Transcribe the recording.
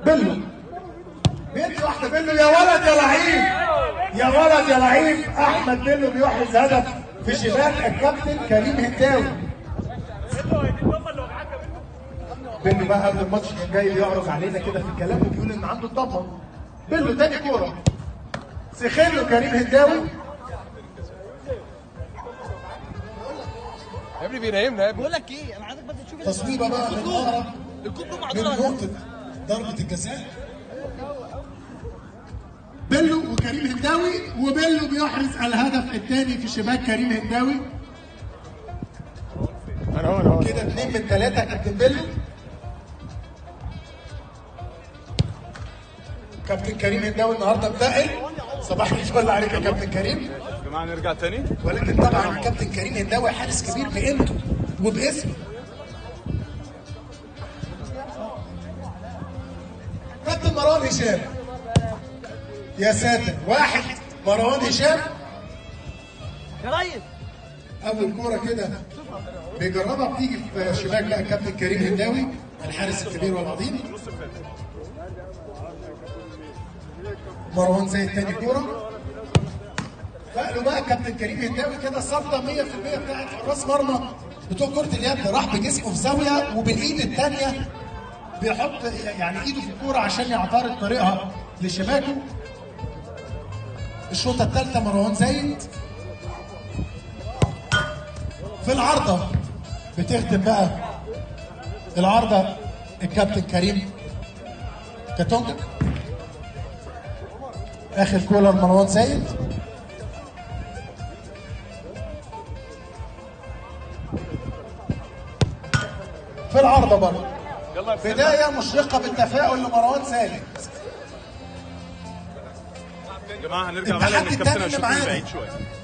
بيلو بيدي واحده بيلو يا ولد يا لعيب يا ولد يا لعيب احمد بيلو بيحرز هدف في شباك الكابتن كريم هنداوي بيلو بقى قبل الماتش كان جاي بيعرض علينا كده في الكلام وبيقول ان عنده الضمه بيلو تاني كوره سخن له كريم هنداوي يا ابني بينيمنا يا ابني بقول لك ايه انا عايزك بس تشوف تصويبه بقى من اقرب الكوب ده من معضله نقطه ضربه الجزاء بيلو وكريم هنداوي وبيلو بيحرز الهدف الثاني في شباك كريم هنداوي انا هو انا هو كده اثنين من ثلاثه كابتن بيلو كابتن كريم هنداوي النهارده متقل صباح الفل عليك يا كابتن كريم يا جماعه نرجع تاني ولكن طبعا الكابتن كريم هنداوي حارس كبير بقيمته وباسمه كابتن مروان هشام يا ساتر واحد مروان هشام يا ريس اول كوره كده بيجربها بتيجي في شباك بقى الكابتن كريم هنداوي الحارس الكبير والعظيم مروان زي التاني كوره فقالوا بقى كابتن كريم هنداوي كده صدى 100% بتاعت حراس مرمى بتوع كره اليد راح بجسمه في زاويه وبالايد الثانيه بيحط يعني ايده في الكوره عشان يعترض طريقها لشباكه الشوطه الثالثه مروان زايد في العارضه بتخدم بقى العارضه الكابتن كريم كاتونجا اخر كولر مروان زايد في العارضه برضه يلا يا سلام. بدايه مشرقه بالتفاؤل لمروان سالم يا جماعه هنرجع التحدي بقى لان الكابتن التاني اللي هيشوف من معانا. بعيد شويه